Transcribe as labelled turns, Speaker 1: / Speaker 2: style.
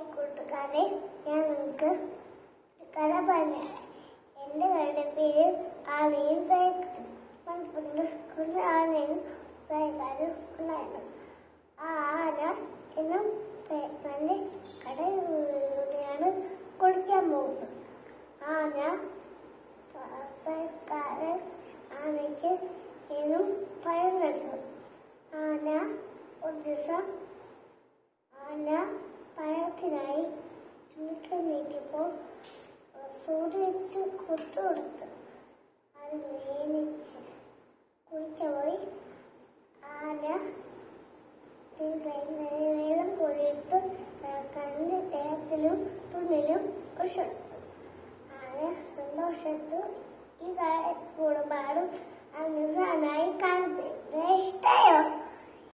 Speaker 1: കൂട്ടുകാരെ ഞാൻ നിങ്ങൾക്ക് ഒരു കഥ പറഞ്ഞുതരാം എൻ്റെ കഥയുടെ പേര് ആനയും തയ്ക്കാനും പണ്ട് കുറച്ച് ആനയും തയ്ക്കാനും ഉണ്ടായിരുന്നു ആ ആന എന്നും തയ്ക്കാൻ്റെ കടയിലൂടെയാണ് കുളിക്കാൻ പോകുന്നത് ആന തയ്ക്കാരൻ ആനയ്ക്ക് എന്നും പഴം നൽകും ആന ഒരു ദിവസം ആന പഴത്തിനായി ചുരുക്കം നീക്കിയപ്പോൾ സൂര്യച്ച് കുത്തു കൊടുത്തു അത് വേനിച്ച് കുളിച്ച പോയി ആന വെള്ളം കോരിയെടുത്ത് കണ്ണിന്റെ ദേഹത്തിലും തുണിലും ഒഴിച്ചെടുത്തു ആന സന്തോഷത്തു ഈ കൂടുപാടും അങ്ങ് സാനായി കാണുന്നത് ഇഷ്ടയോ